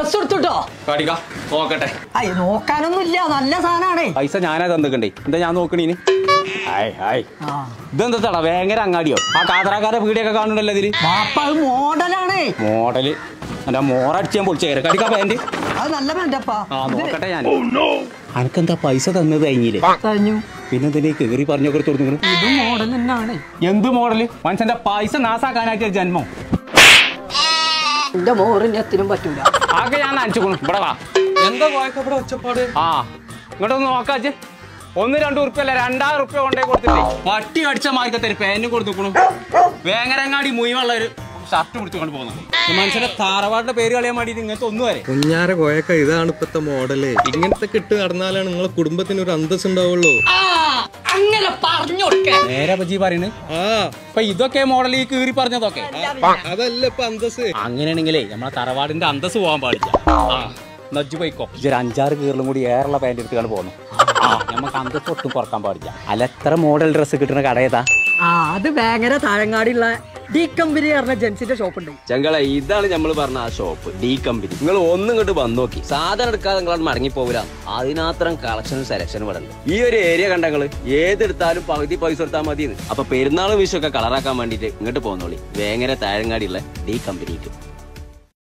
dress എടുത്തുട്ടോ കാടിക്ക നോക്കട്ടെ അയ്യ നോക്കാനൊന്നുമില്ല നല്ല സാധനമാണേ പൈസ ഞാനാ തന്നിക്കണ്ടേ എന്താ ഞാൻ നോക്കണീന് ഹായ് ഹായ് ആ ഇതെന്താ ഭയങ്കര അങ്ങാടിയോ ആ കാതറാക്കാരെ വീടിയൊക്കെ കാണുന്നുണ്ടല്ലോ ഇതില് വാപ്പ അത് മോഡലാണേ മോഡല് എന്റെ മോറടിച്ച് ഞാൻ പൊളിച്ചേരെ കടിക്കാ പാന്റ് അത് നല്ല വേണ്ടപ്പാ ആ നോക്കട്ടെ ഞാൻ അനക്കെന്താ പൈസ തന്നത് കഴിഞ്ഞില്ലേ കഴിഞ്ഞു പിന്നെ എന്തിനാ ഈ കേറി പറഞ്ഞൊക്കെ തുറന്നു ഇത് മോഡൽ തന്നെയാണ് എന്ത് മോഡല് മനുഷ്യന്റെ പൈസ നാസാക്കാനാക്കിയ ജന്മം എന്റെ മോറിന് എത്തിനും പറ്റൂല ആകെ ഞാൻ നനച്ചുകൊണു ഇവിടെ വാ എന്താ വായ്ക്കപ്പെടെ ഒച്ചപ്പാട് ആ ഇങ്ങോട്ടൊന്ന് നോക്കാച്ച് ഒന്ന് രണ്ട് ഉറുപ്പ്യ അല്ല രണ്ടായിരം ഉറുപ്പ്യ കൊണ്ടേ കൊടുത്തിട്ടേ പട്ടി അടിച്ച മാർക്കത്തെ പേനും കൊടുത്തുക്കണു വേങ്ങരങ്ങാടി മുയിവുള്ള ഒരു ഷർട്ട് പിടിച്ചുകൊണ്ട് പോകുന്നു ഈ മനുഷ്യന്റെ താറവാടിന്റെ പേര് കളയാൻ വേണ്ടിയിട്ട് ഇങ്ങനത്തെ ഒന്നും വരെ കുഞ്ഞാര കോയക്ക ഇതാണ് ഇപ്പത്തെ മോഡല് ഇങ്ങനത്തെ കിട്ട് നടന്നാലാണ് നിങ്ങളെ കുടുംബത്തിന് ഒരു അന്തസ് ഉണ്ടാവുള്ളൂ അങ്ങനെ പറഞ്ഞു കൊടുക്കേ നേരെ പറ്റി പറയുന്നത് ആ അപ്പൊ ഇതൊക്കെ മോഡൽ ഈ കീറി പറഞ്ഞതൊക്കെ അതല്ല ഇപ്പൊ അന്തസ് അങ്ങനെയാണെങ്കിലേ നമ്മളെ തറവാടിന്റെ അന്തസ് പോകാൻ പാടില്ല ആ നജ്ജു പോയിക്കോ ഇതൊരു അഞ്ചാറ് കീറിലും കൂടി ഏറുള്ള പാന്റ് എടുത്തുകൊണ്ട് പോകുന്നു ആ നമുക്ക് അന്തസ് ഒട്ടും കുറക്കാൻ പാടില്ല അല്ല എത്ര മോഡൽ ഡ്രസ്സ് കിട്ടുന്ന കട ഏതാ ആ അത് ഭയങ്കര താഴങ്ങാടിയുള്ള ഡി കമ്പനി പറഞ്ഞ ജെൻസിന്റെ ഷോപ്പ് ഉണ്ട് ചങ്കള ഇതാണ് നമ്മൾ പറഞ്ഞ ആ ഷോപ്പ് ഡി കമ്പനി നിങ്ങൾ ഒന്നും ഇങ്ങോട്ട് വന്നു നോക്കി സാധനം എടുക്കാതെ നിങ്ങളത് മടങ്ങി പോകില്ല അതിനാത്രം കളക്ഷനും സെലക്ഷനും ഇവിടെ ഉണ്ട് ഈ ഒരു ഏരിയ കണ്ട നിങ്ങള് ഏതെടുത്താലും പകുതി പൈസ കൊടുത്താൽ മതി അപ്പൊ പെരുന്നാൾ വിഷു ഒക്കെ കളറാക്കാൻ വേണ്ടിട്ട് ഇങ്ങോട്ട് പോന്നോളി വേങ്ങര താഴങ്ങാടിയുള്ള ഡി കമ്പനിക്ക്